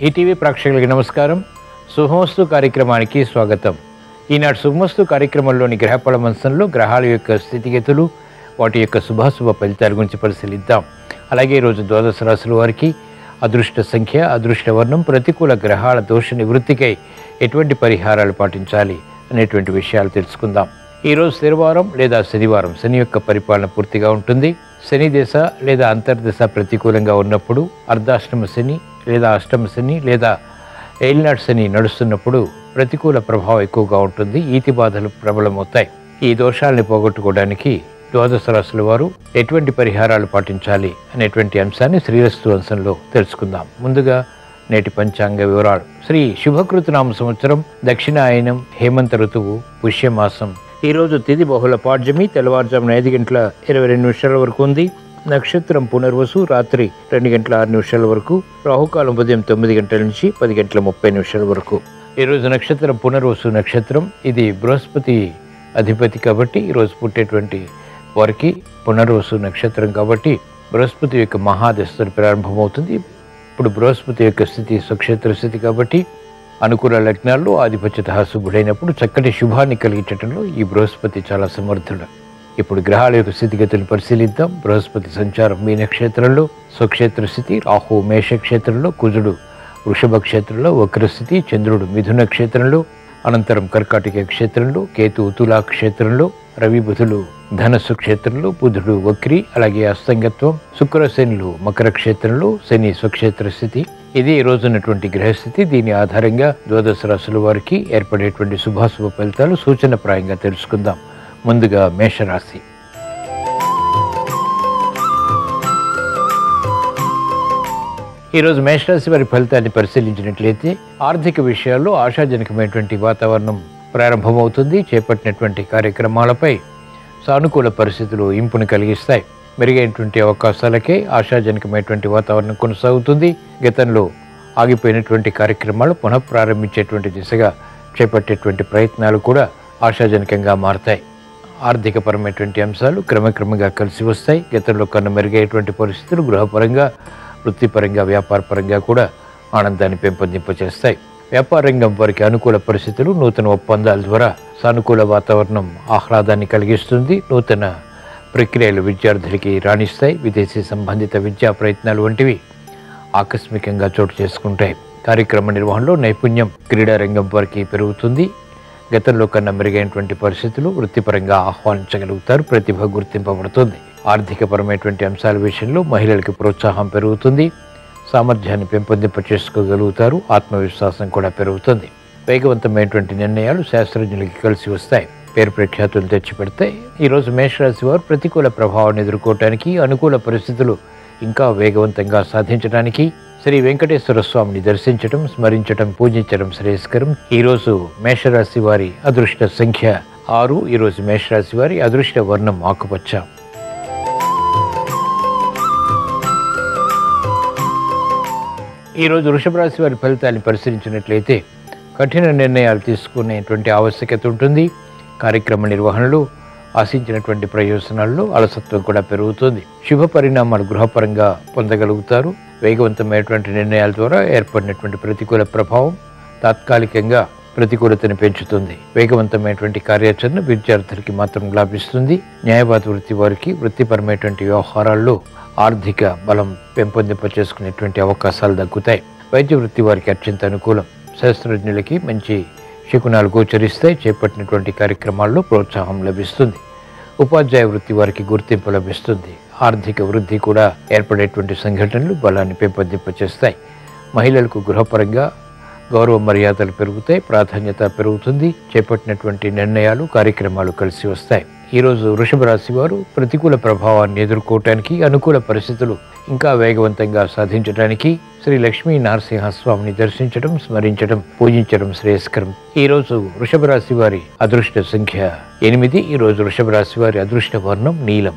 ETV ప్రేక్షకులకి నమస్కారం శుభమస్తు కార్యక్రమానికి స్వాగతం ఈనాడు శుభమస్తు కార్యక్రమంలోని గ్రహఫల మంచంలో గ్రహాల యొక్క స్థితిగతులు వాటి యొక్క శుభాశుభ ఫలితాల గురించి పరిశీలిద్దాం అలాగే ఈరోజు ద్వాదశ రాశుల వారికి అదృష్ట సంఖ్య అదృష్ట వర్ణం ప్రతికూల గ్రహాల దోష నివృత్తికై ఎటువంటి పరిహారాలు పాటించాలి అనేటువంటి విషయాలు తెలుసుకుందాం ఈరోజు శనివారం లేదా శనివారం శని యొక్క పరిపాలన పూర్తిగా ఉంటుంది శని దశ లేదా అంతర్దశ ప్రతికూలంగా ఉన్నప్పుడు అర్ధాష్టమ శని లేదా అష్టమ శని లేదా ఏలినాడు శని నడుస్తున్నప్పుడు ప్రతికూల ప్రభావం ఎక్కువగా ఉంటుంది ఈతి బాధలు ప్రబలమవుతాయి ఈ దోషాలని పోగొట్టుకోవడానికి ద్వాదశ రాశుల వారు ఎటువంటి పరిహారాలు పాటించాలి అనేటువంటి అంశాన్ని శ్రీరస్తు అంశంలో తెలుసుకుందాం ముందుగా నేటి పంచాంగ వివరాలు శ్రీ శుభకృతనామ సంవత్సరం దక్షిణాయనం హేమంత ఋతువు పుష్యమాసం ఈ రోజు తిథి బహుళ పాడ్యమి తెల్లవారుజామున ఐదు గంటల ఇరవై రెండు నిమిషాల వరకు ఉంది నక్షత్రం పునర్వసు రాత్రి రెండు గంటల ఆరు నిమిషాల వరకు రాహుకాలం ఉదయం తొమ్మిది గంటల నుంచి పది గంటల ముప్పై నిమిషాల వరకు ఈ రోజు నక్షత్రం పునర్వసు నక్షత్రం ఇది బృహస్పతి అధిపతి కాబట్టి ఈరోజు పుట్టేటువంటి వారికి పునర్వసు నక్షత్రం కాబట్టి బృహస్పతి యొక్క మహాదశ ప్రారంభమవుతుంది ఇప్పుడు బృహస్పతి యొక్క స్థితి స్వక్షేత్ర స్థితి కాబట్టి అనుకూల లగ్నాల్లో ఆధిపత్యత శుభుడైనప్పుడు చక్కటి శుభాన్ని కలిగించడంలో ఈ బృహస్పతి చాలా సమర్థుడు ఇప్పుడు గ్రహాల యొక్క స్థితిగతులు పరిశీలిద్దాం బృహస్పతి సంచారం మీ నక్షత్రంలో స్వక్షేత్ర స్థితి రాహు మేష క్షేత్రంలో కుజుడు వృషభ క్షేత్రంలో వక్రస్థితి చంద్రుడు మిథున క్షేత్రంలో అనంతరం కర్కాటక క్షేత్రంలో కేతు తులా క్షేత్రంలో రవి బుధులు ధనస్సు క్షేత్రంలో బుధుడు వక్రి అలాగే అస్తంగత్వం శుక్రశనులు మకర క్షేత్రంలో శని స్వక్షేత్ర స్థితి ఇది ఈ రోజున్నటువంటి గ్రహస్థితి దీని ఆధారంగా ద్వాదశ రాశుల వారికి ఏర్పడేటువంటి శుభాశుభ ఫలితాలు సూచనప్రాయంగా తెలుసుకుందాం ముందుగా మేషరాశి ఈరోజు మేషరాశి వారి ఫలితాన్ని పరిశీలించినట్లయితే ఆర్థిక విషయాల్లో ఆశాజనకమైనటువంటి వాతావరణం ప్రారంభమవుతుంది చేపట్టినటువంటి కార్యక్రమాలపై సానుకూల పరిస్థితులు ఇంపుని కలిగిస్తాయి మెరుగైనటువంటి అవకాశాలకే ఆశాజనకమైనటువంటి వాతావరణం కొనసాగుతుంది గతంలో ఆగిపోయినటువంటి కార్యక్రమాలు పునఃప్రారంభించేటువంటి దిశగా చేపట్టేటువంటి ప్రయత్నాలు కూడా ఆశాజనకంగా మారతాయి ఆర్థికపరమైనటువంటి అంశాలు క్రమక్రమంగా కలిసి వస్తాయి గతంలో కన్నా మెరుగైనటువంటి పరిస్థితులు గృహపరంగా వృత్తిపరంగా వ్యాపారపరంగా కూడా ఆనందాన్ని పెంపొందింపచేస్తాయి వ్యాపార రంగం వారికి అనుకూల పరిస్థితులు నూతన ఒప్పందాల ద్వారా సానుకూల వాతావరణం ఆహ్లాదాన్ని కలిగిస్తుంది నూతన ప్రక్రియలు విద్యార్థులకి రాణిస్తాయి విదేశీ సంబంధిత విద్యా ప్రయత్నాలు వంటివి ఆకస్మికంగా చోటు చేసుకుంటాయి కార్యక్రమ నిర్వహణలో నైపుణ్యం క్రీడా రంగం వారికి పెరుగుతుంది గతంలో కన్నా మెరుగైనటువంటి పరిస్థితులు వృత్తిపరంగా ఆహ్వానించగలుగుతారు ప్రతిభ గుర్తింపబడుతుంది ఆర్థికపరమైనటువంటి అంశాల విషయంలో మహిళలకు ప్రోత్సాహం పెరుగుతుంది సామర్థ్యాన్ని పెంపొందింప చేసుకోగలుగుతారు ఆత్మవిశ్వాసం కూడా పెరుగుతుంది వేగవంతమైనటువంటి నిర్ణయాలు శాస్త్రజ్ఞులకి కలిసి వస్తాయి పేరు ప్రఖ్యాతులు తెచ్చిపెడతాయి ఈరోజు మేషరాశి వారు ప్రతికూల ప్రభావాన్ని ఎదుర్కోవటానికి అనుకూల పరిస్థితులు ఇంకా వేగవంతంగా సాధించడానికి శ్రీ వెంకటేశ్వర స్వామిని దర్శించడం స్మరించడం పూజించడం శ్రేయస్కరం ఈరోజు మేషరాశి వారి అదృష్ట సంఖ్య ఆరు ఈరోజు మేషరాశి వారి అదృష్ట వర్ణం ఆకుపచ్చ ఈరోజు వృషభ రాశి వారి ఫలితాన్ని పరిశీలించినట్లయితే కఠిన నిర్ణయాలు తీసుకునేటువంటి ఆవశ్యకత ఉంటుంది కార్యక్రమ నిర్వహణలో ఆశించినటువంటి ప్రయోజనాల్లో అలసత్వం కూడా పెరుగుతుంది శుభ పరిణామాలు గృహపరంగా పొందగలుగుతారు వేగవంతమైనటువంటి నిర్ణయాల ద్వారా ఏర్పడినటువంటి ప్రతికూల ప్రభావం తాత్కాలికంగా ప్రతికూలతను పెంచుతుంది వేగవంతమైనటువంటి కార్యాచరణ విద్యార్థులకి మాత్రం లాభిస్తుంది న్యాయవాద వృత్తి వారికి వృత్తిపరమైనటువంటి వ్యవహారాల్లో ఆర్థిక బలం పెంపొందింప చేసుకునేటువంటి అవకాశాలు దక్కుతాయి వైద్య వృత్తి వారికి అత్యంత అనుకూలం శాస్త్రజ్ఞులకి మంచి శకునాలు గోచరిస్తాయి చేపట్టినటువంటి కార్యక్రమాల్లో ప్రోత్సాహం లభిస్తుంది ఉపాధ్యాయ వృత్తి వారికి గుర్తింపు లభిస్తుంది ఆర్థిక వృద్ధి కూడా ఏర్పడేటువంటి సంఘటనలు బలాన్ని పెంపొందింపచేస్తాయి మహిళలకు గృహపరంగా గౌరవ మర్యాదలు పెరుగుతాయి ప్రాధాన్యత పెరుగుతుంది చేపట్టినటువంటి నిర్ణయాలు కార్యక్రమాలు కలిసి వస్తాయి ఈరోజు వృషభ రాశి వారు ప్రతికూల ప్రభావాన్ని ఎదుర్కోవటానికి అనుకూల పరిస్థితులు ఇంకా వేగవంతంగా సాధించడానికి శ్రీ లక్ష్మీ నరసింహస్వామిని దర్శించడం స్మరించడం పూజించడం శ్రేయస్కరం ఈ రోజు వృషభ రాశి వారి అదృష్ట సంఖ్య ఎనిమిది ఈ రోజు వృషభ రాశి వారి అదృష్ట వర్ణం నీలం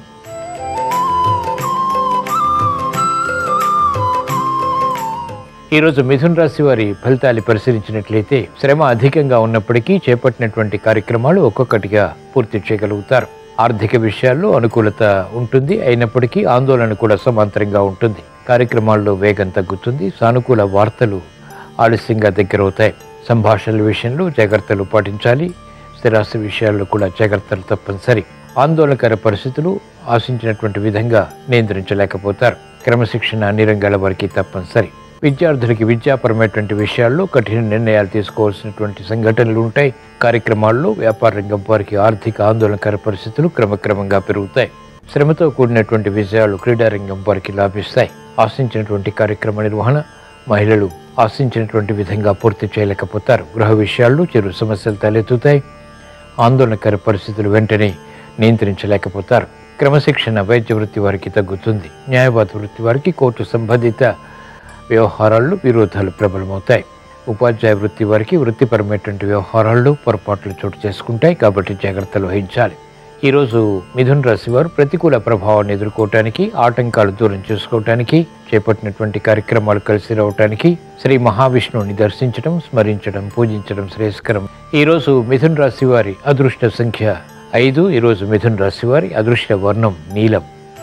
ఈరోజు మిథున్ రాశి వారి ఫలితాలు పరిశీలించినట్లయితే శ్రమ అధికంగా ఉన్నప్పటికీ చేపట్టినటువంటి కార్యక్రమాలు ఒక్కొక్కటిగా పూర్తి చేయగలుగుతారు ఆర్థిక విషయాల్లో అనుకూలత ఉంటుంది అయినప్పటికీ ఆందోళన కూడా సమాంతరంగా ఉంటుంది కార్యక్రమాల్లో వేగం తగ్గుతుంది సానుకూల వార్తలు ఆలస్యంగా దగ్గరవుతాయి సంభాషణల విషయంలో జాగ్రత్తలు పాటించాలి స్థిరాస్తి విషయాల్లో కూడా జాగ్రత్తలు తప్పనిసరి ఆందోళనకర పరిస్థితులు ఆశించినటువంటి విధంగా నియంత్రించలేకపోతారు క్రమశిక్షణ అన్ని రంగాల వారికి తప్పనిసరి విద్యార్థులకి విద్యాపరమైనటువంటి విషయాల్లో కఠిన నిర్ణయాలు తీసుకోవాల్సినటువంటి సంఘటనలు ఉంటాయి కార్యక్రమాల్లో వ్యాపార రంగం వారికి ఆర్థిక ఆందోళనకర పరిస్థితులు క్రమక్రమంగా పెరుగుతాయి శ్రమతో కూడినటువంటి విజయాలు క్రీడారంగం వారికి లాభిస్తాయి ఆశించినటువంటి కార్యక్రమ నిర్వహణ మహిళలు ఆశించినటువంటి విధంగా పూర్తి చేయలేకపోతారు గృహ విషయాల్లో చిరు సమస్యలు తలెత్తుతాయి ఆందోళనకర పరిస్థితులు వెంటనే నియంత్రించలేకపోతారు క్రమశిక్షణ వైద్య వృత్తి వారికి తగ్గుతుంది న్యాయవాద వృత్తి వారికి కోర్టు సంబంధిత వ్యవహారాల్లో విరోధాలు ప్రబలమవుతాయి ఉపాధ్యాయ వృత్తి వారికి వృత్తిపరమైనటువంటి వ్యవహారాల్లో పొరపాట్లు చోటు చేసుకుంటాయి కాబట్టి జాగ్రత్తలు వహించాలి ఈరోజు మిథున్ రాశి వారు ప్రతికూల ప్రభావాన్ని ఎదుర్కోవటానికి ఆటంకాలు దూరం చేసుకోవటానికి చేపట్టినటువంటి కార్యక్రమాలు కలిసి రావటానికి శ్రీ మహావిష్ణువుని దర్శించడం స్మరించడం పూజించడం శ్రేయస్కరం ఈరోజు మిథున్ రాశి వారి అదృష్ట సంఖ్య ఐదు ఈరోజు మిథున్ రాశి వారి అదృష్ట వర్ణం నీలం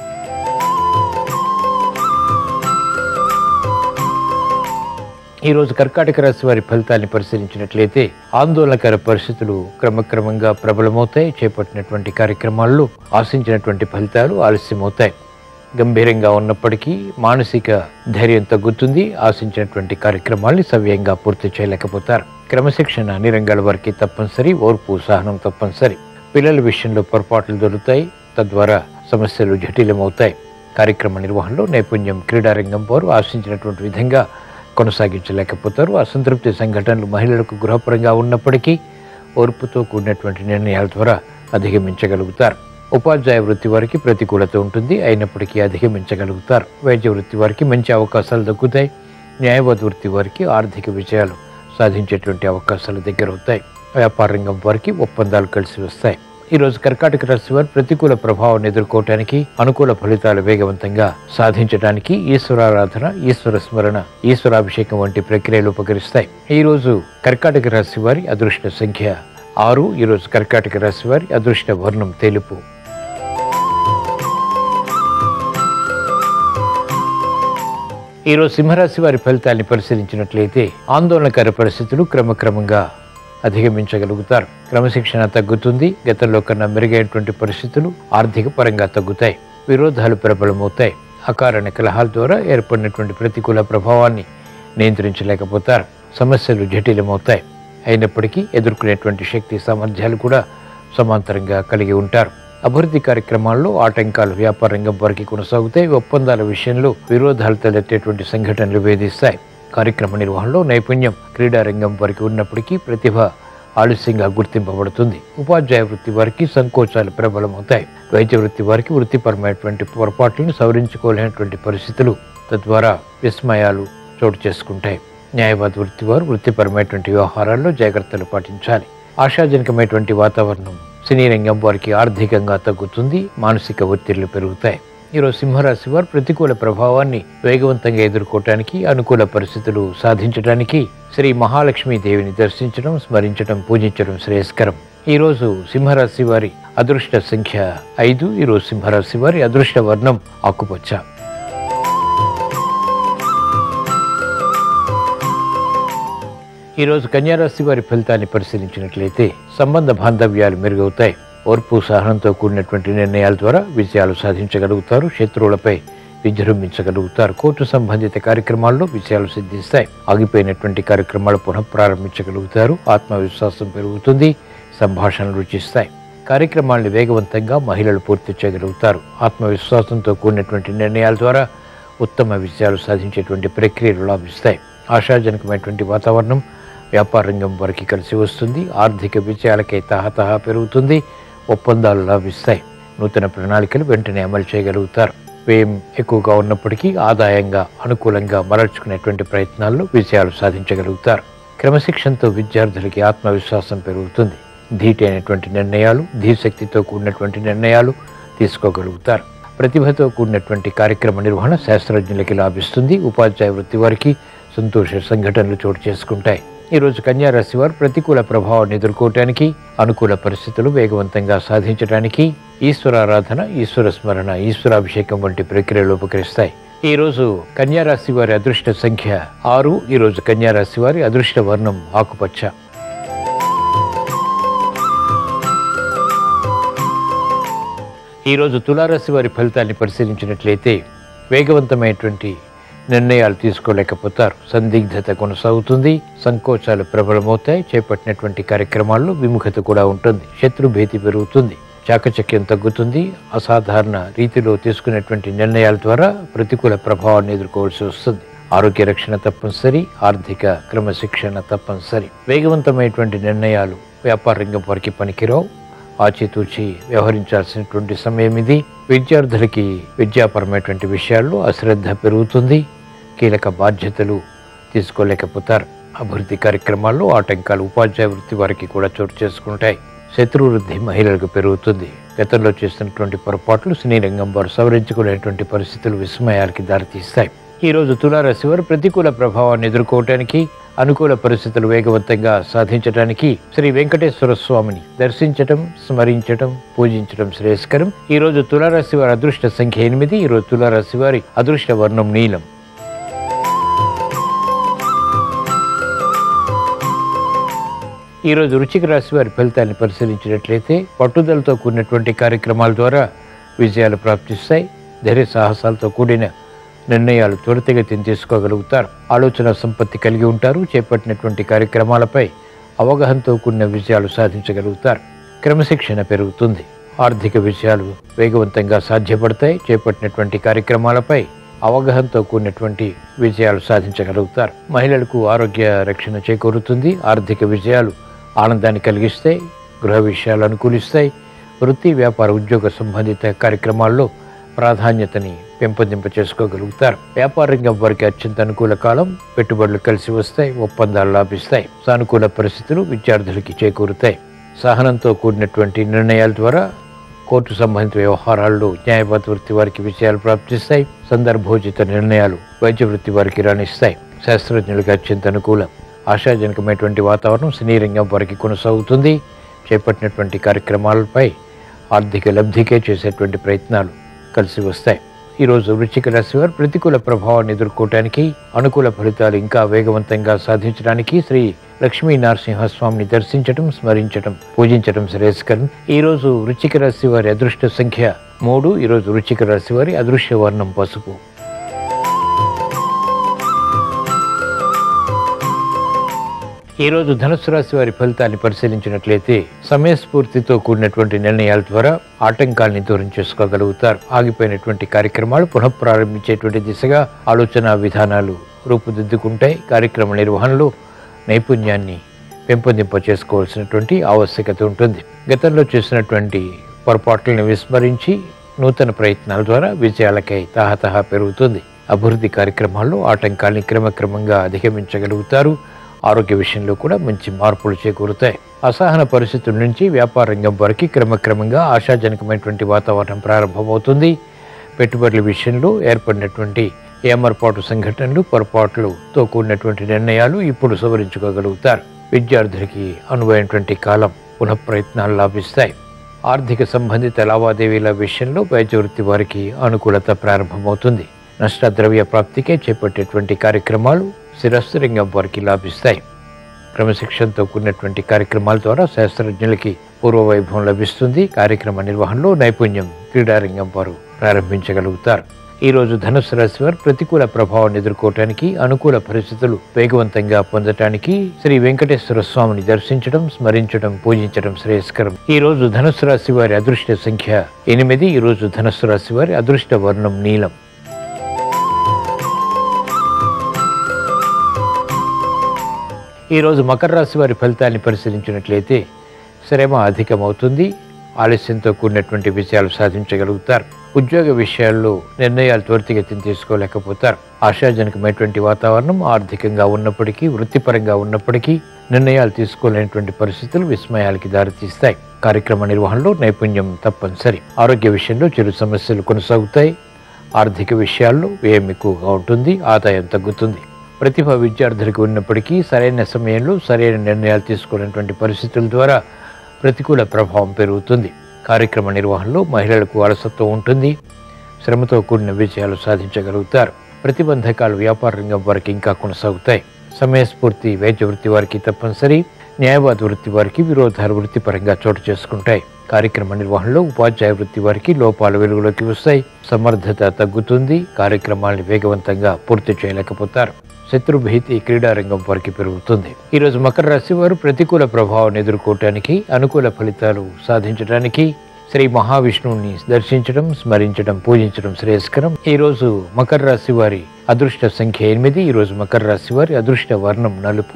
ఈరోజు కర్కాటక రాశి వారి ఫలితాన్ని పరిశీలించినట్లయితే ఆందోళనకర పరిస్థితులు క్రమక్రమంగా ప్రబలమవుతాయి చేపట్టినటువంటి కార్యక్రమాల్లో ఆశించినటువంటి ఫలితాలు ఆలస్యమవుతాయి గంభీరంగా ఉన్నప్పటికీ మానసిక ధైర్యం తగ్గుతుంది ఆశించినటువంటి కార్యక్రమాల్ని సవ్యంగా పూర్తి చేయలేకపోతారు క్రమశిక్షణ అన్ని రంగాల వారికి తప్పనిసరి ఓర్పు సహనం తప్పనిసరి పిల్లల విషయంలో పొరపాట్లు దొరుకుతాయి తద్వారా సమస్యలు జటిలమవుతాయి కార్యక్రమ నిర్వహణలో నైపుణ్యం క్రీడారంగం వారు ఆశించినటువంటి విధంగా కొనసాగించలేకపోతారు అసంతృప్తి సంఘటనలు మహిళలకు గృహపరంగా ఉన్నప్పటికీ ఓర్పుతో కూడినటువంటి నిర్ణయాల ద్వారా అధిగమించగలుగుతారు ఉపాధ్యాయ వృత్తి వారికి ప్రతికూలత ఉంటుంది అయినప్పటికీ అధిగమించగలుగుతారు వైద్య వృత్తి వారికి మంచి అవకాశాలు దక్కుతాయి న్యాయవాద వృత్తి వారికి ఆర్థిక విజయాలు సాధించేటువంటి అవకాశాలు దగ్గరవుతాయి వ్యాపార రంగం వారికి ఒప్పందాలు కలిసి వస్తాయి ఈరోజు కర్కాటక రాశి వారు ప్రతికూల ప్రభావాన్ని ఎదుర్కోవటానికి అనుకూల ఫలితాలు వేగవంతంగా సాధించడానికి ఈశ్వరారాధన ఈశ్వర స్మరణ ఈశ్వరాభిషేకం వంటి ప్రక్రియలు ఉపకరిస్తాయి ఈరోజు కర్కాటక రాశి వారి అదృష్ట సంఖ్య ఆరు ఈరోజు కర్కాటక రాశి వారి అదృష్ట వర్ణం తెలుపు ఈరోజు సింహరాశి వారి ఫలితాన్ని పరిశీలించినట్లయితే ఆందోళనకర పరిస్థితులు క్రమక్రమంగా అధిగమించగలుగుతారు క్రమశిక్షణ తగ్గుతుంది గతంలో కన్నా మెరుగైనటువంటి పరిస్థితులు ఆర్థిక పరంగా తగ్గుతాయి విరోధాలు ప్రబలమవుతాయి అకారణ కలహాల ద్వారా ఏర్పడినటువంటి ప్రతికూల ప్రభావాన్ని నియంత్రించలేకపోతారు సమస్యలు జటిలమవుతాయి అయినప్పటికీ ఎదుర్కొనేటువంటి శక్తి సామర్థ్యాలు కూడా సమాంతరంగా కలిగి ఉంటారు అభివృద్ధి కార్యక్రమాల్లో ఆటంకాలు వ్యాపార రంగం వారికి కొనసాగుతాయి ఒప్పందాల విషయంలో విరోధాలు తలెత్తేటువంటి సంఘటనలు వేధిస్తాయి కార్యక్రమ నిర్వహణలో నైపుణ్యం క్రీడా రంగం వారికి ఉన్నప్పటికీ ప్రతిభ ఆలస్యంగా గుర్తింపబడుతుంది ఉపాధ్యాయ వృత్తి వారికి సంకోచాలు ప్రబలమవుతాయి వైద్య వృత్తి వారికి వృత్తిపరమైనటువంటి పొరపాట్లను సవరించుకోలేనటువంటి పరిస్థితులు తద్వారా విస్మయాలు చోటు చేసుకుంటాయి న్యాయవాద వృత్తి వారు వృత్తిపరమైనటువంటి వ్యవహారాల్లో జాగ్రత్తలు పాటించాలి ఆశాజనకమైనటువంటి వాతావరణం సినీ రంగం వారికి ఆర్థికంగా తగ్గుతుంది మానసిక ఒత్తిళ్లు పెరుగుతాయి ఈరోజు సింహరాశి వారు ప్రతికూల ప్రభావాన్ని వేగవంతంగా ఎదుర్కోవటానికి అనుకూల పరిస్థితులు సాధించడానికి శ్రీ మహాలక్ష్మీ దేవిని దర్శించడం స్మరించడం పూజించడం శ్రేయస్కరం ఈరోజు సింహరాశి వారి అదృష్ట సంఖ్య ఐదు ఈరోజు సింహరాశి వారి అదృష్ట వర్ణం ఆకుపచ్చ ఈరోజు కన్యారాశి వారి ఫలితాన్ని పరిశీలించినట్లయితే సంబంధ బాంధవ్యాలు మెరుగవుతాయి ఓర్పు సహనంతో కూడినటువంటి నిర్ణయాల ద్వారా విజయాలు సాధించగలుగుతారు శత్రువులపై విజృంభించగలుగుతారు కోర్టు సంబంధిత కార్యక్రమాల్లో విజయాలు సిద్ధిస్తాయి ఆగిపోయినటువంటి కార్యక్రమాలు పునఃప్రారంభించగలుగుతారు ఆత్మవిశ్వాసం పెరుగుతుంది సంభాషణలు రుచిస్తాయి కార్యక్రమాలను వేగవంతంగా మహిళలు పూర్తి చేయగలుగుతారు ఆత్మవిశ్వాసంతో కూడినటువంటి నిర్ణయాల ద్వారా ఉత్తమ విజయాలు సాధించేటువంటి ప్రక్రియలు లాభిస్తాయి ఆశాజనకమైనటువంటి వాతావరణం వ్యాపార రంగం వారికి కలిసి వస్తుంది ఆర్థిక విజయాలకై తహతహ పెరుగుతుంది ఒప్పందాలు లాభిస్తాయి నూతన ప్రణాళికలు వెంటనే అమలు చేయగలుగుతారు వ్యయం ఎక్కువగా ఉన్నప్పటికీ ఆదాయంగా అనుకూలంగా మరల్చుకునేటువంటి ప్రయత్నాల్లో విజయాలు సాధించగలుగుతారు క్రమశిక్షణతో విద్యార్థులకి ఆత్మవిశ్వాసం పెరుగుతుంది ధీటి అయినటువంటి నిర్ణయాలు ధీశక్తితో కూడినటువంటి నిర్ణయాలు తీసుకోగలుగుతారు ప్రతిభతో కూడినటువంటి కార్యక్రమ నిర్వహణ శాస్త్రజ్ఞులకి లాభిస్తుంది ఉపాధ్యాయ వృత్తి వారికి సంతోష సంఘటనలు చోటు చేసుకుంటాయి ఈరోజు కన్యా రాశి వారు ప్రతికూల ప్రభావాన్ని ఎదుర్కోవటానికి అనుకూల పరిస్థితులు వేగవంతంగా సాధించడానికి ఈశ్వరారాధన ఈశ్వర స్మరణ ఈశ్వరాభిషేకం వంటి ప్రక్రియలు ఉపకరిస్తాయి ఈరోజు కన్యారాశి వారి అదృష్ట సంఖ్య ఆరు ఈరోజు కన్యారాశి వారి అదృష్ట వర్ణం ఆకుపచ్చ ఈరోజు తులారాశి వారి ఫలితాన్ని పరిశీలించినట్లయితే వేగవంతమైనటువంటి నిర్ణయాలు తీసుకోలేకపోతారు సందిగ్ధత కొనసాగుతుంది సంకోచాలు ప్రబలమవుతాయి చేపట్టినటువంటి కార్యక్రమాల్లో విముఖత కూడా ఉంటుంది శత్రు భీతి పెరుగుతుంది చాకచక్యం తగ్గుతుంది అసాధారణ రీతిలో తీసుకునేటువంటి నిర్ణయాల ద్వారా ప్రతికూల ప్రభావాన్ని ఎదుర్కోవాల్సి వస్తుంది ఆరోగ్య రక్షణ తప్పనిసరి ఆర్థిక క్రమశిక్షణ తప్పనిసరి వేగవంతమైనటువంటి నిర్ణయాలు వ్యాపార రంగం వారికి పనికిరావు ఆచితూచి వ్యవహరించాల్సినటువంటి సమయం ఇది విద్యార్థులకి విద్యాపరమైనటువంటి విషయాల్లో అశ్రద్ధ పెరుగుతుంది కీలక బాధ్యతలు తీసుకోలేకపోతారు అభివృద్ధి కార్యక్రమాల్లో ఆటంకాలు ఉపాధ్యాయ వృత్తి వారికి కూడా చోటు చేసుకుంటాయి శత్రు వృద్ధి మహిళలకు పెరుగుతుంది గతంలో చేస్తున్నటువంటి పొరపాట్లు సినీ రంగం వారు సవరించుకునేటువంటి పరిస్థితులు విస్మయాలకి దారితీస్తాయి ఈ రోజు తులారాశి వారు ప్రతికూల ప్రభావాన్ని ఎదుర్కోవటానికి అనుకూల పరిస్థితులు వేగవంతంగా సాధించడానికి శ్రీ వెంకటేశ్వర స్వామిని దర్శించటం స్మరించటం పూజించటం శ్రేయస్కరం ఈ రోజు తులారాశి వారి అదృష్ట సంఖ్య ఎనిమిది ఈ రోజు తులారాశి వారి అదృష్ట వర్ణం నీలం ఈరోజు రుచిక రాశి వారి ఫలితాన్ని పరిశీలించినట్లయితే పట్టుదలతో కూడినటువంటి కార్యక్రమాల ద్వారా విజయాలు ప్రాప్తిస్తాయి ధైర్య సాహసాలతో కూడిన నిర్ణయాలు త్వరితగతిని తీసుకోగలుగుతారు ఆలోచన సంపత్తి కలిగి ఉంటారు చేపట్టినటువంటి కార్యక్రమాలపై అవగాహనతో కూడిన విజయాలు సాధించగలుగుతారు క్రమశిక్షణ పెరుగుతుంది ఆర్థిక విజయాలు వేగవంతంగా సాధ్యపడతాయి చేపట్టినటువంటి కార్యక్రమాలపై అవగాహనతో కూడినటువంటి విజయాలు సాధించగలుగుతారు మహిళలకు ఆరోగ్య రక్షణ చేకూరుతుంది ఆర్థిక విజయాలు ఆనందాన్ని కలిగిస్తాయి గృహ విషయాలు అనుకూలిస్తాయి వృత్తి వ్యాపార ఉద్యోగ సంబంధిత కార్యక్రమాల్లో ప్రాధాన్యతని పెంపొందింప చేసుకోగలుగుతారు వ్యాపార రంగం వారికి అత్యంత అనుకూల కాలం పెట్టుబడులు కలిసి వస్తాయి ఒప్పందాలు లాభిస్తాయి సానుకూల పరిస్థితులు విద్యార్థులకి చేకూరుతాయి సహనంతో కూడినటువంటి నిర్ణయాల ద్వారా కోర్టు సంబంధిత వ్యవహారాల్లో న్యాయవాద వృత్తి వారికి విజయాలు ప్రాప్తిస్తాయి సందర్భోచిత నిర్ణయాలు వైద్య వృత్తి వారికి రాణిస్తాయి శాస్త్రజ్ఞులకు అత్యంత అనుకూలం ఆశాజనకమైనటువంటి వాతావరణం సినీ రంగం వారికి కొనసాగుతుంది చేపట్టినటువంటి కార్యక్రమాలపై ఆర్థిక లబ్ధికే చేసేటువంటి ప్రయత్నాలు కలిసి వస్తాయి ఈరోజు వృశ్చిక రాశి వారు ప్రతికూల ప్రభావాన్ని ఎదుర్కోవటానికి అనుకూల ఫలితాలు ఇంకా వేగవంతంగా సాధించడానికి శ్రీ లక్ష్మీ నరసింహస్వామిని దర్శించటం స్మరించటం పూజించటం శ్రేయస్కరం ఈరోజు వృశ్చిక రాశి వారి అదృష్ట సంఖ్య మూడు ఈరోజు వృశ్చిక రాశి వారి అదృశ్య వర్ణం పసుపు ఈరోజు ధనుసు రాశి వారి ఫలితాన్ని పరిశీలించినట్లయితే సమయస్ఫూర్తితో కూడినటువంటి నిర్ణయాల ద్వారా ఆటంకాల్ని దూరం చేసుకోగలుగుతారు ఆగిపోయినటువంటి కార్యక్రమాలు పునఃప్రారంభించేటువంటి దిశగా ఆలోచన విధానాలు రూపుదిద్దుకుంటాయి కార్యక్రమ నిర్వహణలో నైపుణ్యాన్ని పెంపొందింప చేసుకోవాల్సినటువంటి ఆవశ్యకత ఉంటుంది గతంలో చేసినటువంటి పొరపాట్లను విస్మరించి నూతన ప్రయత్నాల ద్వారా విజయాలకై తహతహ పెరుగుతుంది అభివృద్ధి కార్యక్రమాల్లో ఆటంకాల్ని క్రమక్రమంగా అధిగమించగలుగుతారు ఆరోగ్య విషయంలో కూడా మంచి మార్పులు చేకూరుతాయి అసహన పరిస్థితుల నుంచి వ్యాపార రంగం వరకు క్రమక్రమంగా ఆశాజనకమైనటువంటి వాతావరణం ప్రారంభమవుతుంది పెట్టుబడుల విషయంలో ఏర్పడినటువంటి ఏమర్పాటు సంఘటనలు పొరపాట్లతో కూడినటువంటి నిర్ణయాలు ఇప్పుడు సవరించుకోగలుగుతారు విద్యార్థులకి అనువైనటువంటి కాలం పునఃప్రయత్నాలు లాభిస్తాయి ఆర్థిక సంబంధిత లావాదేవీల విషయంలో వైద్య వృత్తి వారికి అనుకూలత ప్రారంభమవుతుంది నష్టద్రవ్య ప్రాప్తికే చేపట్టేటువంటి కార్యక్రమాలు స్థిరస్థిరంగా వారికి లాభిస్తాయి క్రమశిక్షణతో కూడినటువంటి కార్యక్రమాల ద్వారా శాస్త్రజ్ఞులకి పూర్వ వైభవం లభిస్తుంది కార్యక్రమ నిర్వహణలో నైపుణ్యం క్రీడారంగం వారు ప్రారంభించగలుగుతారు ఈ రోజు ధనుసు రాశి వారు ప్రతికూల ప్రభావాన్ని ఎదుర్కోవటానికి అనుకూల పరిస్థితులు వేగవంతంగా పొందటానికి శ్రీ వెంకటేశ్వర స్వామిని దర్శించడం స్మరించడం పూజించడం శ్రేయస్కరం ఈ రోజు ధనుసు రాశి వారి అదృష్ట సంఖ్య ఎనిమిది ఈ రోజు ధనుసు రాశి వారి అదృష్ట వర్ణం నీలం ఈరోజు మకర రాశి వారి ఫలితాన్ని పరిశీలించినట్లయితే శ్రమ అధికమవుతుంది ఆలస్యంతో కూడినటువంటి విజయాలు సాధించగలుగుతారు ఉద్యోగ విషయాల్లో నిర్ణయాలు త్వరితగతిని తీసుకోలేకపోతారు ఆశాజనకమైనటువంటి వాతావరణం ఆర్థికంగా ఉన్నప్పటికీ వృత్తిపరంగా ఉన్నప్పటికీ నిర్ణయాలు తీసుకోలేనటువంటి పరిస్థితులు విస్మయాలకి దారితీస్తాయి కార్యక్రమ నిర్వహణలో నైపుణ్యం తప్పనిసరి ఆరోగ్య విషయంలో చిరు సమస్యలు కొనసాగుతాయి ఆర్థిక విషయాల్లో వ్యయం ఎక్కువగా ఉంటుంది ఆదాయం తగ్గుతుంది ప్రతిభ విద్యార్థులకు ఉన్నప్పటికీ సరైన సమయంలో సరైన నిర్ణయాలు తీసుకున్నటువంటి పరిస్థితుల ద్వారా ప్రతికూల ప్రభావం పెరుగుతుంది కార్యక్రమ నిర్వహణలో మహిళలకు అలసత్వం ఉంటుంది శ్రమతో కూడిన విజయాలు సాధించగలుగుతారు ప్రతిబంధకాలు వ్యాపార రంగం వారికి ఇంకా కొనసాగుతాయి సమయస్ఫూర్తి వైద్య వృత్తి వారికి తప్పనిసరి న్యాయవాద వృత్తి వారికి విరోధాలు వృత్తిపరంగా చోటు చేసుకుంటాయి కార్యక్రమ నిర్వహణలో ఉపాధ్యాయ వృత్తి వారికి లోపాలు వెలుగులోకి వస్తాయి సమర్థత తగ్గుతుంది కార్యక్రమాల్ని వేగవంతంగా పూర్తి చేయలేకపోతారు శత్రు భీతి క్రీడారంగం వారికి పెరుగుతుంది ఈరోజు మకర రాశి వారు ప్రతికూల ప్రభావాన్ని ఎదుర్కోవటానికి అనుకూల ఫలితాలు సాధించడానికి శ్రీ మహావిష్ణువుని దర్శించడం స్మరించడం పూజించడం శ్రేయస్కరం ఈ రోజు మకర రాశి వారి అదృష్ట సంఖ్య ఎనిమిది ఈ రోజు మకర రాశి వారి అదృష్ట వర్ణం నలుపు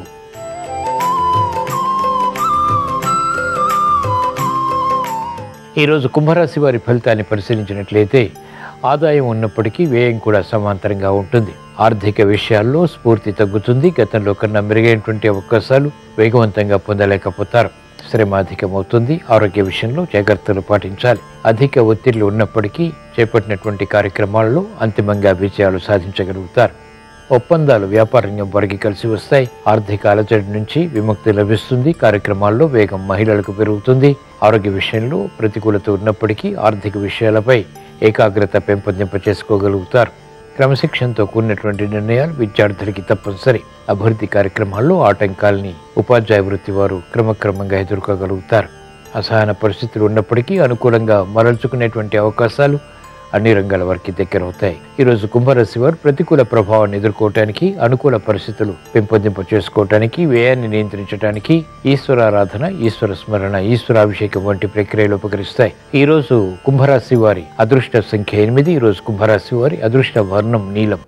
ఈరోజు కుంభరాశి వారి ఫలితాన్ని పరిశీలించినట్లయితే ఆదాయం ఉన్నప్పటికీ వ్యయం కూడా సమాంతరంగా ఉంటుంది ఆర్థిక విషయాల్లో స్ఫూర్తి తగ్గుతుంది గతంలో కన్నా మెరుగైనటువంటి అవకాశాలు వేగవంతంగా పొందలేకపోతారు శ్రమ అధికమవుతుంది ఆరోగ్య విషయంలో జాగ్రత్తలు పాటించాలి అధిక ఒత్తిళ్లు ఉన్నప్పటికీ చేపట్టినటువంటి కార్యక్రమాల్లో అంతిమంగా విజయాలు సాధించగలుగుతారు ఒప్పందాలు వ్యాపార రంగం వారికి కలిసి వస్తాయి ఆర్థిక అలజడి నుంచి విముక్తి లభిస్తుంది కార్యక్రమాల్లో వేగం మహిళలకు పెరుగుతుంది ఆరోగ్య విషయంలో ప్రతికూలత ఉన్నప్పటికీ ఆర్థిక విషయాలపై ఏకాగ్రత పెంపొందింప చేసుకోగలుగుతారు క్రమశిక్షణతో కూడినటువంటి నిర్ణయాలు విద్యార్థులకి తప్పనిసరి అభివృద్ధి కార్యక్రమాల్లో ఆటంకాల్ని ఉపాధ్యాయ వృత్తి వారు క్రమక్రమంగా ఎదుర్కోగలుగుతారు అసహన పరిస్థితులు ఉన్నప్పటికీ అనుకూలంగా మరల్చుకునేటువంటి అవకాశాలు అన్ని రంగాల వారికి దగ్గరవుతాయి ఈరోజు కుంభరాశి వారు ప్రతికూల ప్రభావాన్ని ఎదుర్కోవటానికి అనుకూల పరిస్థితులు పెంపొందింప చేసుకోవటానికి వ్యయాన్ని నియంత్రించడానికి ఈశ్వరారాధన ఈశ్వర స్మరణ ఈశ్వరాభిషేకం వంటి ప్రక్రియలు ఉపకరిస్తాయి ఈ రోజు కుంభరాశి వారి అదృష్ట సంఖ్య ఎనిమిది ఈ రోజు కుంభరాశి వారి అదృష్ట వర్ణం నీలం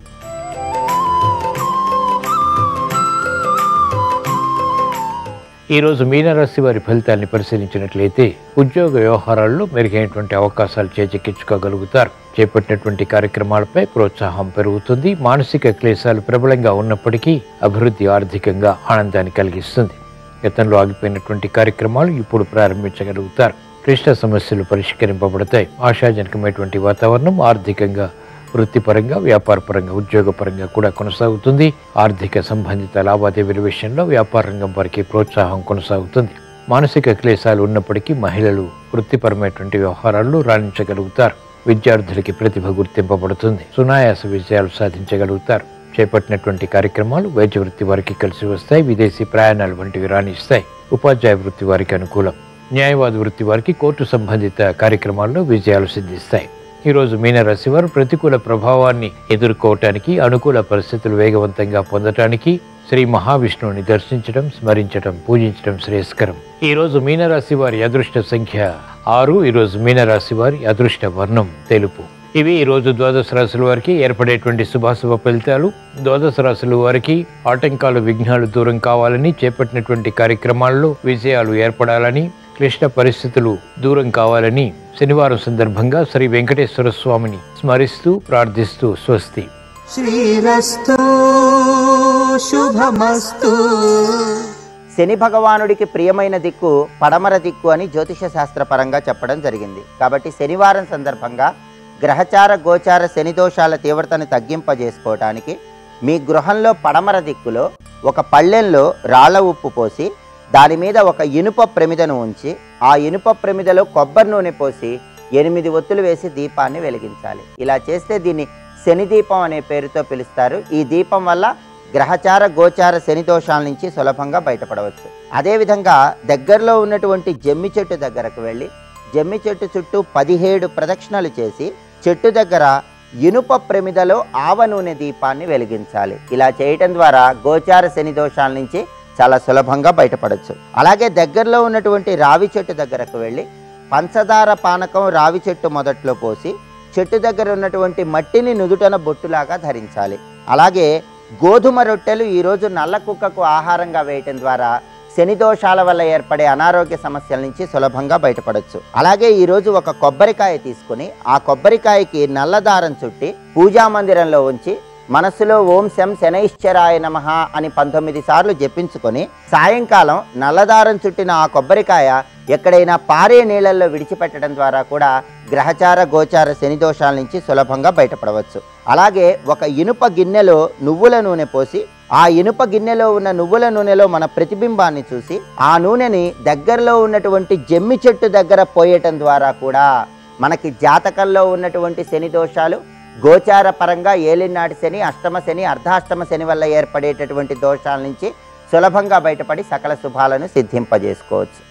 ఈరోజు మీనరాశి వారి ఫలితాన్ని పరిశీలించినట్లయితే ఉద్యోగ వ్యవహారాల్లో మెరుగైనటువంటి అవకాశాలు చేజెక్కించుకోగలుగుతారు చేపట్టినటువంటి కార్యక్రమాలపై ప్రోత్సాహం పెరుగుతుంది మానసిక క్లేశాలు ప్రబలంగా ఉన్నప్పటికీ అభివృద్ధి ఆర్థికంగా ఆనందాన్ని కలిగిస్తుంది గతంలో ఆగిపోయినటువంటి కార్యక్రమాలు ఇప్పుడు ప్రారంభించగలుగుతారు క్లిష్ట సమస్యలు పరిష్కరింపబడతాయి ఆశాజనకమైనటువంటి వాతావరణం ఆర్థికంగా వృత్తిపరంగా వ్యాపారపరంగా ఉద్యోగపరంగా కూడా కొనసాగుతుంది ఆర్థిక సంబంధిత లావాదేవీల విషయంలో వ్యాపార రంగం వారికి ప్రోత్సాహం కొనసాగుతుంది మానసిక క్లేశాలు ఉన్నప్పటికీ మహిళలు వృత్తిపరమైనటువంటి వ్యవహారాల్లో రాణించగలుగుతారు విద్యార్థులకి ప్రతిభ గుర్తింపబడుతుంది సునాయాస విజయాలు సాధించగలుగుతారు చేపట్టినటువంటి కార్యక్రమాలు వైద్య వృత్తి వారికి కలిసి వస్తాయి విదేశీ ప్రయాణాలు వంటివి రాణిస్తాయి ఉపాధ్యాయ వృత్తి వారికి అనుకూలం న్యాయవాద వృత్తి వారికి కోర్టు సంబంధిత కార్యక్రమాల్లో విజయాలు సిద్ధిస్తాయి ఈరోజు మీనరాశి వారు ప్రతికూల ప్రభావాన్ని ఎదుర్కోవటానికి అనుకూల పరిస్థితులు వేగవంతంగా పొందటానికి శ్రీ మహావిష్ణువుని దర్శించడం స్మరించడం పూజించడం శ్రేయస్కరం ఈ రోజు మీనరాశి వారి అదృష్ట సంఖ్య ఆరు ఈ రోజు మీనరాశి వారి అదృష్ట వర్ణం తెలుపు ఇవి ఈ రోజు ద్వాదశ రాశుల వారికి ఏర్పడేటువంటి శుభాశుభ ఫలితాలు ద్వాదశ రాశుల వారికి ఆటంకాలు విఘ్నాలు దూరం కావాలని చేపట్టినటువంటి కార్యక్రమాల్లో విజయాలు ఏర్పడాలని క్లిష్ట పరిస్థితులు దూరం కావాలని శనివారం సందర్భంగా శ్రీ వెంకటేశ్వర స్వామిని స్మరిస్తూ ప్రార్థిస్తూ స్వస్తి శ్రీరస్తు శుభమస్తు శని భగవానుడికి ప్రియమైన దిక్కు పడమర దిక్కు అని జ్యోతిష శాస్త్ర పరంగా చెప్పడం జరిగింది కాబట్టి శనివారం సందర్భంగా గ్రహచార గోచార శని దోషాల తీవ్రతను తగ్గింపజేసుకోవటానికి మీ గృహంలో పడమర దిక్కులో ఒక పళ్ళెంలో రాళ్ళ ఉప్పు పోసి దాని మీద ఒక ఇనుప ప్రమిదను ఉంచి ఆ ఇనుప ప్రమిదలో కొబ్బరి నూనె పోసి ఎనిమిది ఒత్తులు వేసి దీపాన్ని వెలిగించాలి ఇలా చేస్తే దీన్ని శని దీపం అనే పేరుతో పిలుస్తారు ఈ దీపం వల్ల గ్రహచార గోచార శని దోషాల నుంచి సులభంగా బయటపడవచ్చు అదేవిధంగా దగ్గరలో ఉన్నటువంటి జమ్మి చెట్టు దగ్గరకు వెళ్ళి జమ్మి చెట్టు చుట్టూ పదిహేడు ప్రదక్షిణలు చేసి చెట్టు దగ్గర ఇనుప ప్రమిదలో ఆవ నూనె దీపాన్ని వెలిగించాలి ఇలా చేయటం ద్వారా గోచార శని దోషాల నుంచి చాలా సులభంగా బయటపడవచ్చు అలాగే దగ్గరలో ఉన్నటువంటి రావి చెట్టు దగ్గరకు వెళ్ళి పంచదార పానకం రావి చెట్టు మొదట్లో పోసి చెట్టు దగ్గర ఉన్నటువంటి మట్టిని నుదుటన బొట్టులాగా ధరించాలి అలాగే గోధుమ రొట్టెలు ఈరోజు నల్ల కుక్కకు ఆహారంగా వేయటం ద్వారా శని దోషాల వల్ల ఏర్పడే అనారోగ్య సమస్యల నుంచి సులభంగా బయటపడవచ్చు అలాగే ఈరోజు ఒక కొబ్బరికాయ తీసుకుని ఆ కొబ్బరికాయకి నల్ల దారం చుట్టి పూజా మందిరంలో ఉంచి మనస్సులో ఓం శం శనైశ్చరాయ నమ అని పంతొమ్మిది సార్లు జపించుకొని సాయంకాలం నల్లదారం చుట్టిన ఆ కొబ్బరికాయ ఎక్కడైనా పారే నీళ్ళల్లో విడిచిపెట్టడం ద్వారా కూడా గ్రహచార గోచార శని దోషాల నుంచి సులభంగా బయటపడవచ్చు అలాగే ఒక ఇనుప గిన్నెలో నువ్వుల నూనె పోసి ఆ ఇనుప గిన్నెలో ఉన్న నువ్వుల నూనెలో మన ప్రతిబింబాన్ని చూసి ఆ నూనెని దగ్గరలో ఉన్నటువంటి జమ్మి చెట్టు దగ్గర పోయటం ద్వారా కూడా మనకి జాతకంలో ఉన్నటువంటి శని దోషాలు గోచార పరంగా ఏలినాటి శని అష్టమ శని అర్ధాష్టమ శని వల్ల ఏర్పడేటటువంటి దోషాల నుంచి సులభంగా బయటపడి సకల శుభాలను సిద్ధింపజేసుకోవచ్చు